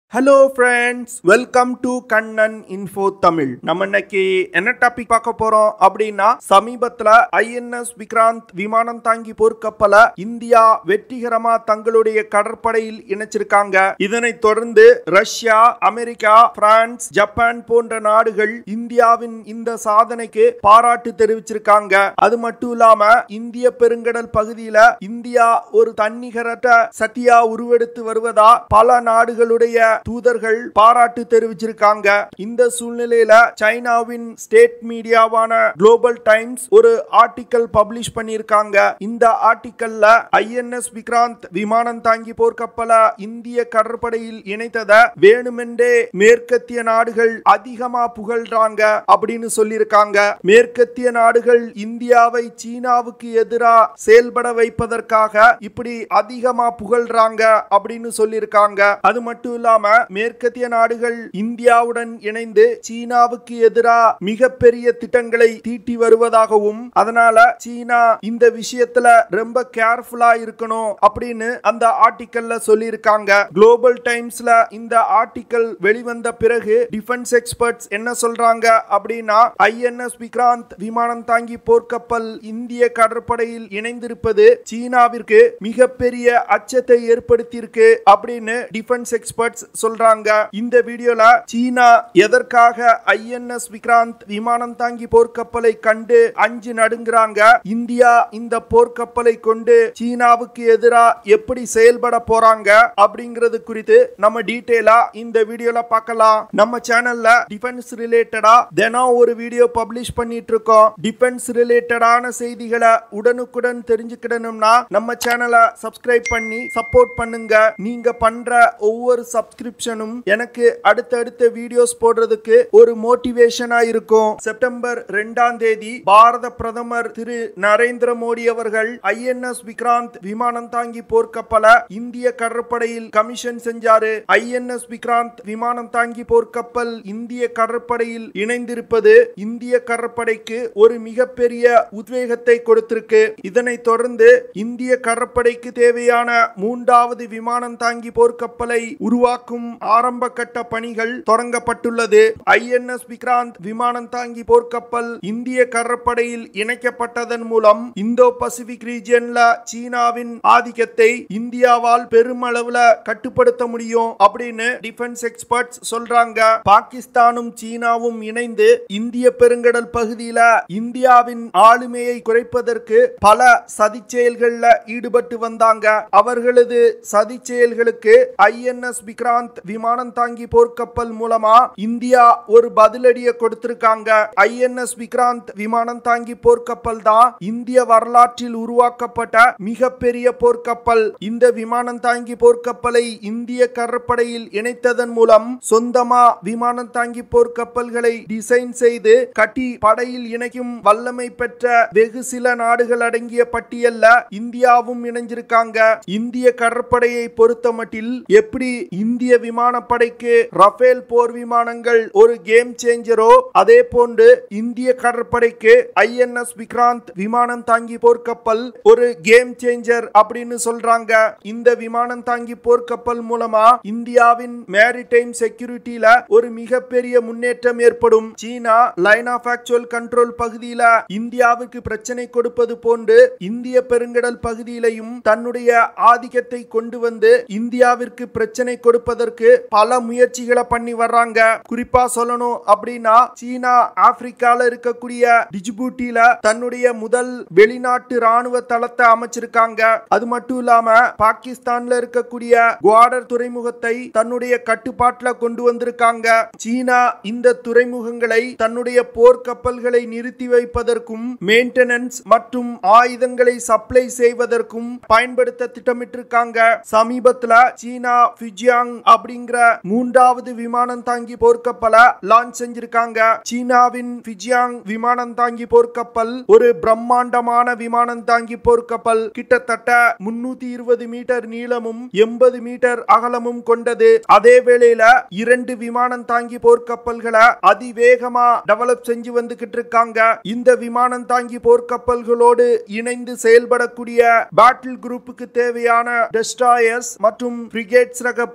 hello friends welcome to Kannan info Tamil நம்ம இன்னைக்கு என்ன டாபிக் பார்க்க போறோம் அப்படின்னா சமீபத்துல ஐஎன்எஸ் விக்ராந்த் விமானம் தாங்கி போர்க்கப்பல இந்தியா வெற்றிகரமா தங்களுடைய கடற்படையில் இணைச்சிருக்காங்க இதனைத் தொடர்ந்து ரஷ்யா அமெரிக்கா பிரான்ஸ் ஜப்பான் போன்ற நாடுகள் இந்தியாவின் இந்த சாதனைக்கு பாராட்டு தெரிவிச்சிருக்காங்க அது மட்டும் இல்லாம இந்திய பெருங்கடல் பகுதியில இந்தியா ஒரு தன்னிகரற்ற சக்தியா உருவெடுத்து வருவதா பல நாடுகளுடைய தூதர்கள் பாராட்டு தெரிவிச்சிருக்காங்க இந்த சூழ்நிலையில சைனாவின் ஸ்டேட் மீடியாவான குளோபல் டைம்ஸ் ஒரு ஆர்டிக்கல் பப்ளிஷ் பண்ணியிருக்காங்க இந்த ஆர்டிக்கல்ல ஐஎன்எஸ் விக்ராந்த் விமானம் தாங்கி போர்க்கப்பல இந்திய கடற்படையில் இணைத்தத வேணுமென்றே மேற்கத்திய நாடுகள் அதிகமா புகழ்றாங்க அப்படின்னு சொல்லியிருக்காங்க மேற்கத்திய நாடுகள் இந்தியாவை சீனாவுக்கு எதிரா செயல்பட வைப்பதற்காக இப்படி அதிகமா புகழ்றாங்க அப்படின்னு சொல்லியிருக்காங்க அது மட்டும் இல்லாம மேற்கத்திய நாடுகள் இந்தியாவுடன் இணைந்து சீனாவுக்கு எதிராக மிகப்பெரிய திட்டங்களை தீட்டி வருவதாகவும் அதனால சீனா இந்த விஷயத்துல ரொம்ப கேர்ஃபுல்லா இருக்கணும் அப்படின்னு அந்த ஆர்டிக்கல்ல சொல்லியிருக்காங்க குளோபல் டைம்ஸ்ல இந்த ஆர்டிக்கல் வெளிவந்த பிறகு டிஃபென்ஸ் எக்ஸ்பர்ட்ஸ் என்ன சொல்றாங்க அப்படின்னா ஐஎன்எஸ் விக்ராந்த் விமானம் தாங்கி போர்க்கப்பல் இந்திய கடற்படையில் இணைந்திருப்பது சீனாவிற்கு மிகப்பெரிய அச்சத்தை ஏற்படுத்தியிருக்கு அப்படின்னு டிஃபென்ஸ் எக்ஸ்பர்ட்ஸ் சொல்றாங்க இந்த வீடியோல சீனா எதற்காக ஐஎன்எஸ் விக்ராந்த் விமானம் தாங்கி போர்க்கப்பலை கண்டு அஞ்சு நடுங்குறாங்க இந்தியா இந்த போர்க்கப்பலை கொண்டு சீனாவுக்கு எதிராக எப்படி செயல்பட போறாங்க அப்படிங்கிறது குறித்து நம்ம டீட்டெயிலா இந்த வீடியோல பார்க்கலாம் நம்ம சேனல்ல டிஃபென்ஸ் ரிலேட்டடா தினம் ஒரு வீடியோ பப்ளிஷ் பண்ணிட்டு இருக்கோம் டிஃபென்ஸ் ரிலேட்டடான செய்திகளை உடனுக்குடன் தெரிஞ்சுக்கிடணும்னா நம்ம சேனலை சப்ஸ்கிரைப் பண்ணி சப்போர்ட் பண்ணுங்க நீங்க பண்ற ஒவ்வொரு சப்ஸ்கிரிப்ஷனும் எனக்கு அடுத்தடுத்த வீடியோஸ் போடுறதுக்கு ஒரு மோட்டிவேஷனா இருக்கும் செப்டம்பர் ரெண்டாம் தேதி பாரத பிரதமர் திரு நரேந்திர மோடி அவர்கள் ஐஎன்எஸ் விக்ராந்த் விமானம் தாங்கி போர்க்கப்பல இந்திய கடற்படையில் கமிஷன் செஞ்சாரு ஐஎன்எஸ் விக்ராந்த் விமானம் தாங்கி போர்க்கப்பல் இந்திய கடற்படையில் இணைந்திருப்பது இந்திய கடற்படைக்கு ஒரு மிகப்பெரிய உத்வேகத்தை கொடுத்திருக்கு இதனைத் தொடர்ந்து இந்திய கடற்படைக்கு தேவையான மூன்றாவது விமானம் தாங்கி போர்க்கப்பலை உருவாக்கும் ஆரம்ப கட்ட பணிகள் தொடங்கப்பட்டுள்ளது ஐஎன்எஸ் விக்ராந்த் விமானம் தாங்கி போர்க்கப்பல் இந்திய கடற்படையில் இணைக்கப்பட்டதன் மூலம் இந்தோ பசிபிக் ரீஜியன்ல சீனாவின் ஆதிக்கத்தை இந்தியாவால் பெருமளவுல கட்டுப்படுத்த முடியும் அப்படின்னு டிஃபென்ஸ் எக்ஸ்பர்ட்ஸ் சொல்றாங்க பாகிஸ்தானும் சீனாவும் இணைந்து இந்திய பெருங்கடல் பகுதியில இந்தியாவின் ஆளுமையை குறைப்பதற்கு பல சதி செயல்கள்ல ஈடுபட்டு வந்தாங்க அவர்களது சதி செயல்களுக்கு ஐஎன்எஸ் விக்ராந்த் விமானம் தாங்கி போர்க்கப்பல் மூலமா இந்தியா ஒரு பதிலடியை கொடுத்திருக்காங்க ஐஎன்எஸ் விக்ராந்த் விமானம் தாங்கி போர்க்கப்பல் தான் இந்திய வரலாற்றில் உருவாக்கப்பட்ட மிகப்பெரிய போர்க்கப்பல் இந்த விமானம் தாங்கி போர்க்கப்பலை இந்திய கடற்படையில் இணைத்ததன் மூலம் சொந்தமா விமானம் தாங்கி போர்க்கப்பல்களை டிசைன் செய்து கட்டி படையில் இணைக்கும் வல்லமை பெற்ற வெகு சில நாடுகள் அடங்கிய பட்டியல்ல இந்தியாவும் இணைஞ்சிருக்காங்க இந்திய கடற்படையை பொறுத்த மட்டில் எப்படி இந்திய விமானப்படைக்கு ரஃபேல் போர் விமானங்கள் ஒரு கேம் சேஞ்சரோ அதே போன்று இந்திய கடற்படைக்கு ஐஎன்எஸ் விக்ராந்த் விமானம் தாங்கி போர்க்கப்பல் ஒரு கேம் சேஞ்சர் அப்படின்னு சொல்றாங்க இந்த விமானம் தாங்கி போர்க்கப்பல் மூலமா இந்தியாவின் மேரிடைம் செக்யூரிட்டியில ஒரு மிகப்பெரிய முன்னேற்றம் ஏற்படும் சீனா லைன் ஆஃப் ஆக்சுவல் கண்ட்ரோல் பகுதியில இந்தியாவுக்கு பிரச்சனை கொடுப்பது போன்று இந்திய பெருங்கடல் பகுதியிலையும் தன்னுடைய ஆதிக்கத்தை கொண்டு வந்து இந்தியாவிற்கு பிரச்சனை கொடுப்பதற்கு பல முயற்சிகளை பண்ணி வர்றாங்க குறிப்பா சொல்லணும் அப்படின்னா சீனா ஆப்பிரிக்கால இருக்கக்கூடிய டிஜிபூட்டில தன்னுடைய முதல் வெளிநாட்டு ராணுவ தளத்தை அமைச்சிருக்காங்க அது மட்டும் இல்லாம பாகிஸ்தான்ல இருக்கக்கூடிய குவாடர் துறைமுகத்தை தன்னுடைய கட்டுப்பாட்டுல கொண்டு வந்திருக்காங்க சீனா இந்த துறைமுகங்களை தன்னுடைய போர்க்கப்பல்களை நிறுத்தி வைப்பதற்கும் மெயின்டெனன்ஸ் மற்றும் ஆயுதங்களை சப்ளை செய்வதற்கும் பயன்படுத்த திட்டமிட்டிருக்காங்க சமீபத்துல சீனா ஃபிஜியாங் அப்படிங்கிற மூன்றாவது விமானம் தாங்கி போர்க்கப்பல லான்ச் செஞ்சிருக்காங்க சீனாவின் ஃபிஜியாங் விமானம் தாங்கி போர்க்கப்பல் ஒரு பிரம்மாண்டமான விமானம் தாங்கி போர்க்கப்பல் கிட்டத்தட்ட முன்னூத்தி இருபது மீட்டர் நீளமும் எண்பது மீட்டர் அகலமும் கொண்டது அதே வேளையில இரண்டு விமானம் தாங்கி போர்க்கப்பல்களை அதிவேகமா டெவலப் செஞ்சு வந்துகிட்டு இருக்காங்க இந்த விமானம் தாங்கி போர்க்கப்பல்களோடு இணைந்து செயல்படக்கூடிய பேட்டில் குரூப்புக்கு தேவையான டெஸ்ட்ராயர்ஸ் மற்றும் பிரிகேட்ஸ் ரக போர்க்கப்பல்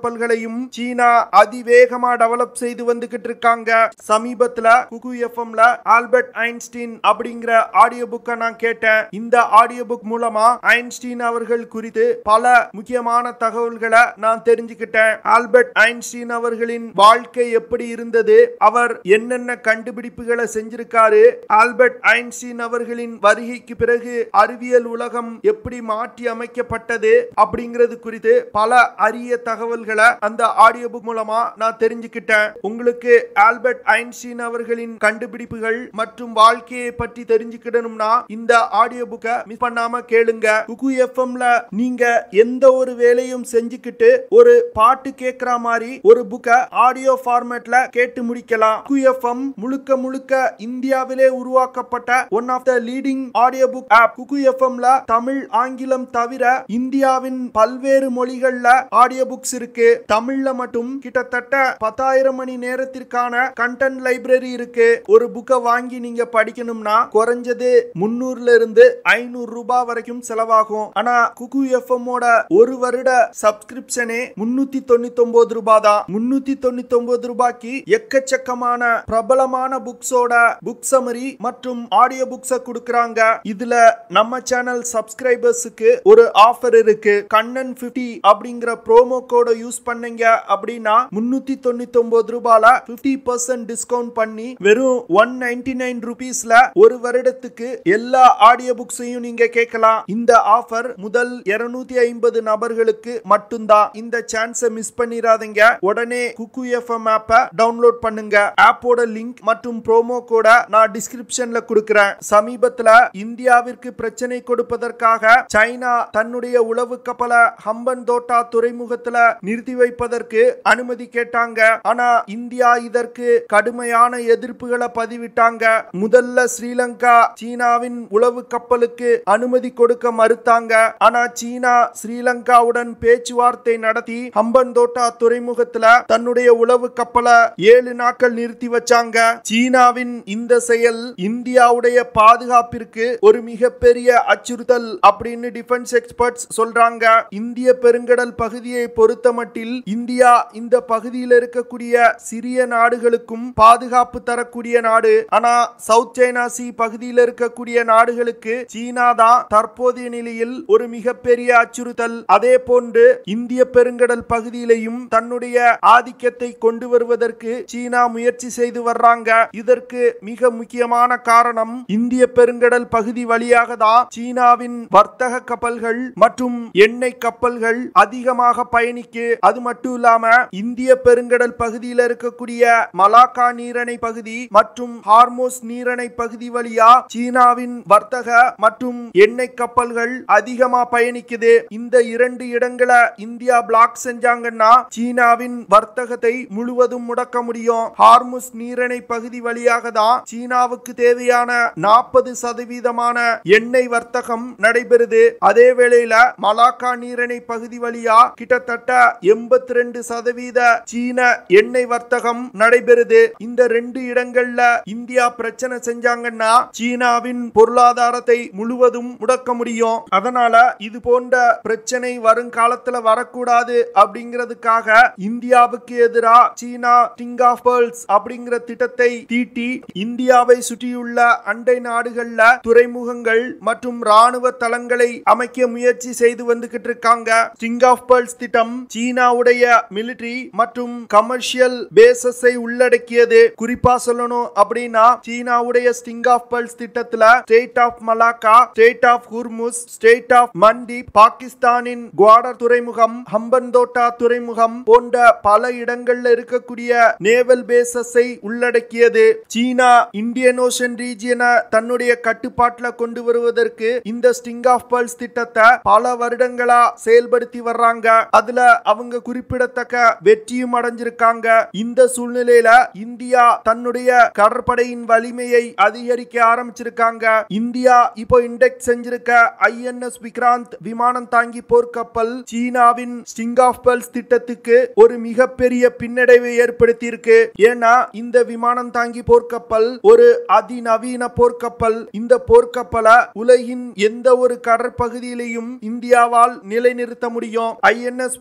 போர்க்கப்பல்களையும் சீனா அதிவேகமா டெவலப் செய்து வந்துகிட்டு இருக்காங்க சமீபத்துல குகு எஃப்எம்ல ஆல்பர்ட் ஐன்ஸ்டீன் அப்படிங்கிற ஆடியோ புக்கை நான் கேட்டேன் இந்த ஆடியோ புக் மூலமா ஐன்ஸ்டீன் அவர்கள் குறித்து பல முக்கியமான தகவல்களை நான் தெரிஞ்சுக்கிட்டேன் ஆல்பர்ட் ஐன்ஸ்டீன் அவர்களின் வாழ்க்கை எப்படி இருந்தது அவர் என்னென்ன கண்டுபிடிப்புகளை செஞ்சிருக்காரு ஆல்பர்ட் ஐன்ஸ்டீன் அவர்களின் வருகைக்கு பிறகு அறிவியல் உலகம் எப்படி மாற்றி அமைக்கப்பட்டது அப்படிங்கிறது குறித்து பல அரிய தகவல்களை அந்த ஆடியோ புக் மூலமா நான் தெரிஞ்சுக்கிட்டேன் உங்களுக்கு ஆல்பர்ட் ஐன்ஸ்டீன் அவர்களின் கண்டுபிடிப்புகள் மற்றும் வாழ்க்கையை பற்றி தெரிஞ்சுக்கிடணும்னா இந்த ஆடியோ புக்கை மிஸ் பண்ணாம கேளுங்க குகு எஃப்எம்ல நீங்க எந்த ஒரு வேலையும் செஞ்சுக்கிட்டு ஒரு பாட்டு கேட்கிற மாதிரி ஒரு புக்கை ஆடியோ ஃபார்மேட்ல கேட்டு முடிக்கலாம் குகு எஃப்எம் முழுக்க முழுக்க இந்தியாவிலே உருவாக்கப்பட்ட one of the leading audio book app Kuku எஃப்எம்ல தமிழ் ஆங்கிலம் தவிர இந்தியாவின் பல்வேறு மொழிகள்ல ஆடியோ புக்ஸ் இருக்கு தமிழ்ல மட்டும் கிட்டத்தட்ட பத்தாயிரம் மணி நேரத்திற்கான கண்டென்ட் லைப்ரரி இருக்கு ஒரு புக்கை வாங்கி நீங்க படிக்கணும்னா குறைஞ்சது முன்னூறுல இருந்து ஐநூறு ரூபாய் வரைக்கும் செலவாகும் ஆனா குகு எஃப்எம் ஒரு வருட சப்ஸ்கிரிப்ஷனே முன்னூத்தி தொண்ணூத்தி ஒன்பது ரூபாய் தான் முன்னூத்தி தொண்ணூத்தி ஒன்பது ரூபாய்க்கு எக்கச்சக்கமான பிரபலமான புக்ஸோட புக் சமரி மற்றும் ஆடியோ புக்ஸ கொடுக்கறாங்க இதுல நம்ம சேனல் சப்ஸ்கிரைபர்ஸுக்கு ஒரு ஆஃபர் இருக்கு கண்ணன் 50 அப்படிங்கிற ப்ரோமோ கோட யூஸ் பண்ணீங்க அப்படின்னா முன்னூத்தி தொண்ணூத்தி ஒன்பது ரூபாயில 50% பர்சன்ட் டிஸ்கவுண்ட் பண்ணி வெறும் ஒன் நைன்டி நைன் ருபீஸ்ல ஒரு வருடத்துக்கு எல்லா ஆடியோ புக்ஸையும் நீங்க கேட்கலாம் இந்த ஆஃபர் முதல் 250 ஐம்பது நபர்களுக்கு மட்டும்தான் இந்த சான்ஸை மிஸ் பண்ணிடாதீங்க உடனே குக்கு எஃப்எம் ஆப்பை டவுன்லோட் பண்ணுங்க ஆப்போட லிங்க் மற்றும் ப்ரோமோ கோட நான் டிஸ்கிரிப்ஷன்ல கொடுக்கிறேன் சமீபத்துல இந்தியாவிற்கு பிரச்சனை கொடுப்பதற்காக சைனா தன்னுடைய உளவு கப்பலை ஹம்பன் தோட்டா துறைமுகத்துல நிறுத்தி வைப்பதற்கு அனுமதி கேட்டாங்க ஆனா இந்தியா இதற்கு கடுமையான எதிர்ப்புகளை பதிவிட்டாங்க முதல்ல ஸ்ரீலங்கா சீனாவின் உளவு கப்பலுக்கு அனுமதி கொடுக்க மறுத்தாங்க ஆனா சீனா ஸ்ரீலங்காவுடன் பேச்சுவார்த்தை நடத்தி ஹம்பன் தோட்டா துறைமுகத்துல தன்னுடைய உளவு கப்பலை ஏழு நாட்கள் நிறுத்தி வச்சாங்க சீனாவின் இந்த செயல் இந்தியாவுடைய பாதுகாப்பிற்கு ஒரு மிகப்பெரிய அச்சுறுத்தல் அப்படின்னு டிஃபென்ஸ் எக்ஸ்பர்ட்ஸ் சொல்றாங்க இந்திய பெருங்கடல் பகுதியை பொறுத்தமட்டில் இந்தியா இந்த பகுதியில் இருக்கக்கூடிய சிறிய நாடுகளுக்கும் பாதுகாப்பு தரக்கூடிய நாடு ஆனா சவுத் சைனா சி பகுதியில் இருக்கக்கூடிய நாடுகளுக்கு சீனா தான் தற்போதைய நிலையில் ஒரு மிகப்பெரிய அச்சுறுத்தல் அதே போன்று இந்திய பெருங்கடல் பகுதியிலையும் தன்னுடைய ஆதிக்கத்தை கொண்டு வருவதற்கு சீனா முயற்சி செய்து வர்றாங்க இதற்கு மிக முக்கியமான காரணம் இந்திய பெருங்கடல் பகுதி வழியாக தான் சீனாவின் வர்த்தக கப்பல்கள் மற்றும் எண்ணெய் கப்பல்கள் அதிகமாக பயணிக்கு அது மட்டும் இல்லாம இந்திய பெருங்கடல் பகுதியில் இருக்கக்கூடிய மலாக்கா நீரணை பகுதி மற்றும் ஹார்மோஸ் நீரணை பகுதி வழியா சீனாவின் வர்த்தக மற்றும் எண்ணெய் கப்பல்கள் அதிகமா பயணிக்குது இந்த இரண்டு இடங்களை இந்தியா பிளாக் செஞ்சாங்கன்னா சீனாவின் வர்த்தகத்தை முழுவதும் முடக்க முடியும் ஹார்முஸ் நீரணை பகுதி வழியாக தான் சீனாவுக்கு தேவையான நாற்பது சதவீதமான எண்ணெய் வர்த்தகம் நடைபெறுது அதே வேளையில மலாக்கா நீரணை பகுதி வழியா கிட்டத்தட்ட எண்பத்தி ரெண்டு சதவீத சீன எண்ணெய் வர்த்தகம் நடைபெறுது இந்த ரெண்டு இடங்கள்ல இந்தியா பிரச்சனை செஞ்சாங்கன்னா சீனாவின் பொருளாதாரத்தை முழுவதும் முடக்க முடியும் அதனால இது போன்ற பிரச்சனை வருங்காலத்துல வரக்கூடாது அப்படிங்கிறதுக்காக இந்தியாவுக்கு எதிரா சீனா ஸ்டிங் ஆஃப் பேர்ல்ஸ் அப்படிங்கிற திட்டத்தை தீட்டி இந்தியாவை சுற்றியுள்ள அண்டை நாடுகள்ல துறைமுகங்கள் மற்றும் ராணுவ தளங்களை அமைக்க முயற்சி செய்து வந்துகிட்டு இருக்காங்க ஸ்டிங் ஆஃப் பேர்ல்ஸ் திட்டம் சீனாவுடைய மிலிட்டரி மற்றும் கமர்ஷியல் பேசஸை உள்ளடக்கியது குறிப்பா சொல்லணும் அப்படின்னா சீனாவுடைய ஸ்டிங் ஆஃப் பேர்ல்ஸ் திட்டத்துல strait of Malacca strait of Hormuz strait of மண்டி பாகிஸ்தானின் குவாடர் துறைமுகம் ஹம்பன்தோட்டா துறைமுகம் போன்ற பல இடங்கள்ல இருக்கக்கூடிய நேவல் பேசஸை உள்ளடக்கியது சீனா இந்தியன் ஓஷன் ரீஜியனை தன்னுடைய கட்டுப்பாட்டுல கொண்டு வருவதற்கு இந்த ஸ்டிங் ஆஃப் பல்ஸ் திட்டத்தை பல வருடங்களா செயல்படுத்தி வர்றாங்க அதுல அவங்க குறிப்பிடத்தக்க வெற்றியும் அடைஞ்சிருக்காங்க இந்த சூழ்நிலையில இந்தியா தன்னுடைய கடற்படையின் வலிமையை அதிகரிக்க ஆரம்பிச்சிருக்காங்க இந்தியா இப்போ இண்டெக்ஸ் செஞ்சிருக்க ஐஎன்எஸ் விக்ராந்த் விமானம் தாங்கி போர்க்கப்பல் சீனாவின் ஸ்டிங் ஆஃப் பல்ஸ் திட்டத்துக்கு ஒரு மிகப்பெரிய பின்னடைவை ஏற்படுத்தி இருக்கு ஏன்னா இந்த விமானம் தாங்கி போர்க்கப்பல் ஒரு அதிநவீன போர்க்கப்பல் இந்த போர்க்கப்பலை உலகின் எந்த ஒரு கடற்பகுதியிலையும் இந்தியாவால் நிலைநிறுத்த முடியும் ஐஎன்எஸ் விக்ராந்த்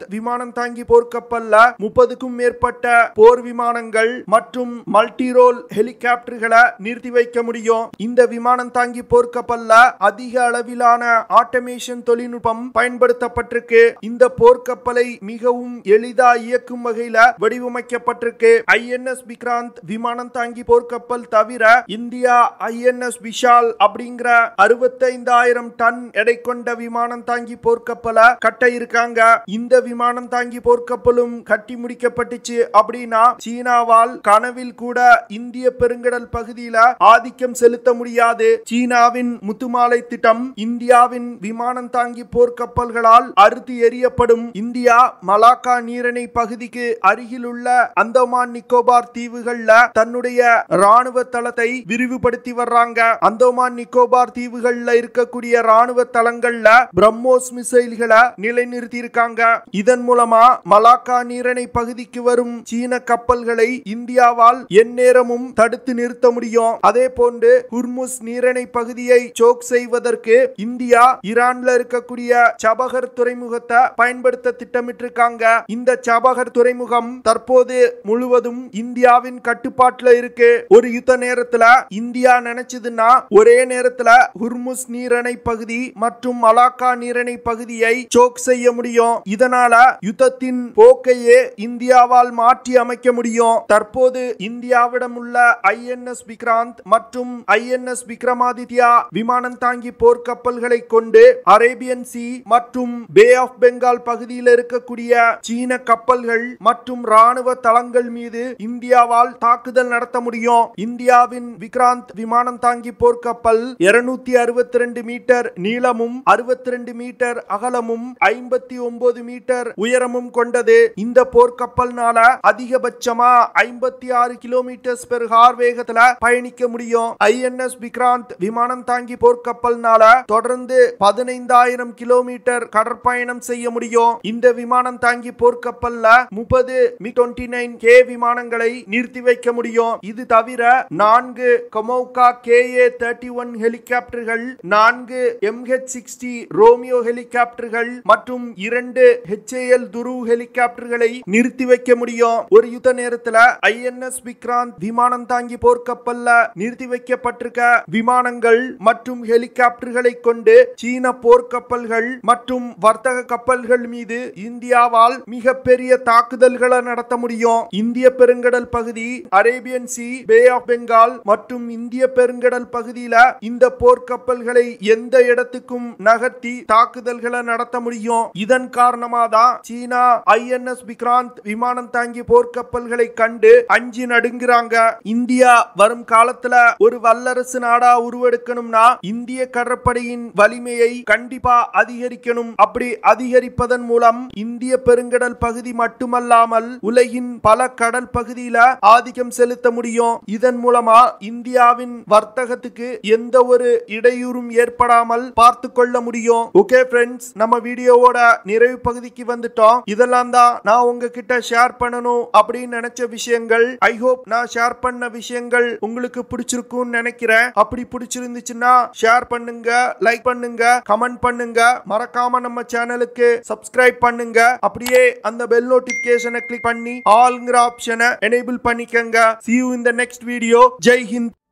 விமானம் தாங்கி போர்க்கப்பல்ல முப்பதுக்கும் மேற்பட்ட போர் விமானங்கள் மற்றும் மல்டிரோல் ஹெலிகாப்டர்களை நிறுத்தி வைக்க முடியும் இந்த விமானம் தாங்கி போர்க்கப்பல்ல அதிக அளவிலான ஆட்டோமேஷன் தொழில்நுட்பம் பயன்படுத்தப்பட்டிருக்கு இந்த போர்க்கப்பலை மிகவும் எளிதா இயக்கும் வகையில வடிவமைக்கப்பட்டிருக்கு ஐஎன்எஸ் விக்ராந்த் விமானம் தாங்கி போர்க்கப்பல் தவிர இந்தியா ஐஎன்எஸ் விஷால் அப்படிங்கிற அறுபத்தைந்தாயிரம் டன் எடை கொண்ட விமானம் தாங்கி போர்க்கப்பலை கட்ட இருக்காங்க இந்த விமானம் தாங்கி போர்க்கப்பலும் கட்டி முடிக்கப்பட்டுச்சு அப்படின்னா சீனாவால் கனவில் கூட இந்திய பெருங்கடல் பகுதியில ஆதிக்கம் செலுத்த முடியாது சீனாவின் முத்துமாலை திட்டம் இந்தியாவின் விமானம் தாங்கி போர்க்கப்பல்களால் அறுத்து எறியப்படும் இந்தியா மலாக்கா நீரிணை பகுதிக்கு அருகில் உள்ள அந்தமான் நிக்கோபார் தீவுகள்ல தன்னுடைய ராணுவ தளத்தை விரிவுபடுத்தி வர்றாங்க அந்தமான் நிக்கோபார் தீவுகள்ல இருக்கக்கூடிய ராணுவ தளங்கள்ல பிரம்மோஸ் மிசைல்களை நிலைநிறுத்தி இருக்காங்க இதன் மூலமா மலாக்கா நீரிணை பகுதிக்கு வரும் சீன கப்பல்களை இந்தியாவால் எந்நேரமும் தடுத்து நிறுத்த முடியும் அதே போன்று ஹுர்முஸ் நீரிணை பகுதியை சோக் செய்வதற்கு இந்தியா ஈரான்ல இருக்கக்கூடிய சபகர் துறைமுகத்தை பயன்படுத்த திட்டமிட்டிருக்காங்க இந்த சபகர் துறைமுகம் தற்போது முழுவதும் இந்தியாவின் கட்டுப்பாட்டுல இருக்கு ஒரு யுத்த நேரத்துல இந்தியா நினைச்சதுன்னா ஒரே நேரத்துல ஹுர்முஸ் நீரிணை பகுதி மற்றும் மலாக்கா நீரிணை பகுதியை சோக் செய்ய முடியும் இதனால யுத்தத்தின் போக்கையே இந்தியாவால் மாற்றி அமைக்க முடியும் தற்போது இந்தியாவிடம் உள்ள ஐஎன்எஸ் விக்ராந்த் மற்றும் ஐஎன்எஸ் விக்ரமாதித்யா விமானம் தாங்கி போர்க்கப்பல்களை கொண்டு அரேபியன் சி மற்றும் பே ஆஃப் பெங்கால் பகுதியில் இருக்கக்கூடிய சீன கப்பல்கள் மற்றும் ராணுவ தளங்கள் மீது இந்தியாவால் தாக்குதல் நடத்த முடியும் இந்தியாவின் விக்ராந்த் விமானம் தாங்கி போர்க்கப்பல் இருநூத்தி அறுபத்தி ரெண்டு மீட்டர் நீளமும் அறுபத்தி ரெண்டு மீட்டர் அகலமும் ஐம்பத்தி ஒன்பது மீட்டர் உயரமும் கொண்டது இந்த போர்க்கப்பல்னால அதிகபட்சமா ஐம்பத்தி ஆறு கிலோமீட்டர் பெர் ஹார் வேகத்துல பயணிக்க முடியும் ஐஎன்எஸ் விக்ராந்த் விமானம் தாங்கி போர்க்கப்பல்னால தொடர்ந்து பதினைந்தாயிரம் கிலோமீட்டர் கடற்பயணம் செய்ய முடியும் இந்த விமானம் தாங்கி போர்க்கப்பல்ல முப்பது மி டுவெண்ட்டி நைன் கே விமானங்களை நிறுத்தி வைக்க முடியும் இது தவிர நான்கு கொமோகா கே ஏ தேர்ட்டி ஒன் ஹெலிகாப்டர்கள் நான்கு எம்ஹெச் சிக்ஸ்டி ரோமியோ ஹெலிகாப்டர்கள் மற்றும் இரண்டு ஹெச்ஏஎல் துரு ஹெலிகாப்டர்களை நிறுத்தி வைக்க முடியும் ஒரு யுத்த நேரத்துல ஐஎன்எஸ் விக்ராந்த் விமானம் தாங்கி போர்க்கப்பல்ல நிறுத்தி வைக்கப்பட்டிருக்க விமானங்கள் மற்றும் ஹெலிகாப்டர்களை கொண்டு சீன போர்க்கப்பல்கள் மற்றும் வர்த்தக கப்பல்கள் மீது இந்தியாவால் மிகப்பெரிய தாக்குதல்களை நடத்த முடியும் இந்திய பெருங்கடல் பகுதி Arabian sea bay of Bengal மற்றும் இந்திய பெருங்கடல் பகுதியில இந்த போர்க்கப்பல்களை எந்த இடத்துக்கும் நகர்த்தி தாக்குதல்களை நடத்த முடியும் இதன் காரணமா தான் சீனா ஐஎன்எஸ் விக்ராந்த் விமானம் தாங்கி போர்க்கப்பல்களை கண்டு அஞ்சி நடுங்குறாங்க இந்தியா வரும் காலத்துல ஒரு வல்லரசு நாடா உருவெடுக்கணும்னா இந்திய கடற்படையின் வலிமையை கண்டிப்பா அதிகரிக்கணும் அப்படி அதிகரிப்பதன் மூலம் இந்திய பெருங்கடல் பகுதி மட்டுமல்லாமல் உலகின் பல கடல் பகுதியில ஆதிக்கம் செலுத்த முடியும் இதன் மூலமா இந்தியாவின் வர்த்தகத்துக்கு எந்த ஒரு இடையூறும் ஏற்படாமல் பார்த்து கொள்ள முடியும் ஓகே ஃப்ரெண்ட்ஸ் நம்ம வீடியோவோட நிறைவு பகுதிக்கு வந்துட்டோம் இதெல்லாம் தான் நான் உங்ககிட்ட ஷேர் பண்ணணும் அப்படின்னு நினைச்ச விஷயங்கள் ஐ ஹோப் நான் ஷேர் பண்ண விஷயங்கள் உங்களுக்கு பிடிச்சிருக்கும்னு நினைக்கிறேன் அப்படி பிடிச்சிருந்துச்சுன்னா ஷேர் பண்ணுங்க லைக் பண்ணுங்க கமெண்ட் பண்ணுங்க மறக்காம நம்ம சேனலுக்கு சப்ஸ்கிரைப் பண்ணுங்க அப்படியே அந்த பெல் நோட்டிபிகேஷனை கிளிக் பண்ணி ஆல்ங்கிற ஆப்ஷனை எனேபிள் பண்ணிக்கங்க see you in the next video Jai Hind